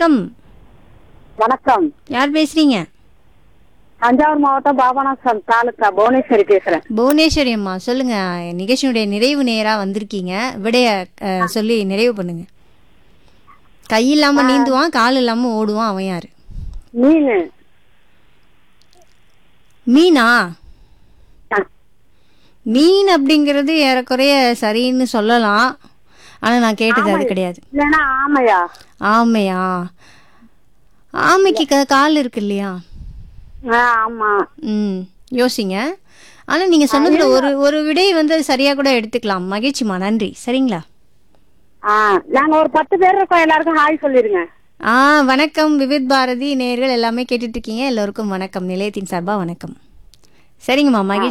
வணக்கம் வணக்கம் யார் பேசுறீங்க தஞ்சாவூர் மாவட்டம் பாபநாசம் தாலுக்கா புவனேஸ்வரி பேசுறேன் புவனேஸ்வரி அம்மா சொல்லுங்க நிகழ்ச்சியுடைய நிறைவு நேரா வந்திருக்கீங்க விடைய அஹ், சொல்லி நிறைவு பண்ணுங்க கை இல்லாம நீந்துவான் கால் இல்லாம ஓடுவான் அவன் யாரு மீன் மீனா மீன் அப்படிங்கிறது ஏறக்குறைய சரின்னு சொல்லலாம் ஆனா நான் கேட்டது அது கிடையாது இல்லைன்னா ஆமையா ஆமையா ஆமைக்கு க- கால் இருக்கு இல்லையா ஆ, ஆமா ம் யோசிங்க ஆனா நீங்க சொன்னதுல ஒரு ஒரு விடை வந்து சரியா கூட எடுத்துக்கலாம் மகிழ்ச்சிமா நன்றி சரிங்களா ஆ நாங்க ஒரு பத்து பேர் இருக்கோம் எல்லாருக்கும் ஹாய் சொல்லிருங்க ஆ வணக்கம் விவித் பாரதி நேர்கள் எல்லாமே கேட்டுட்டு இருக்கீங்க எல்லோருக்கும் வணக்கம் நிலையத்தின் சார்பா வணக்கம் சரிங்கம்மா மகிழ்ச்சி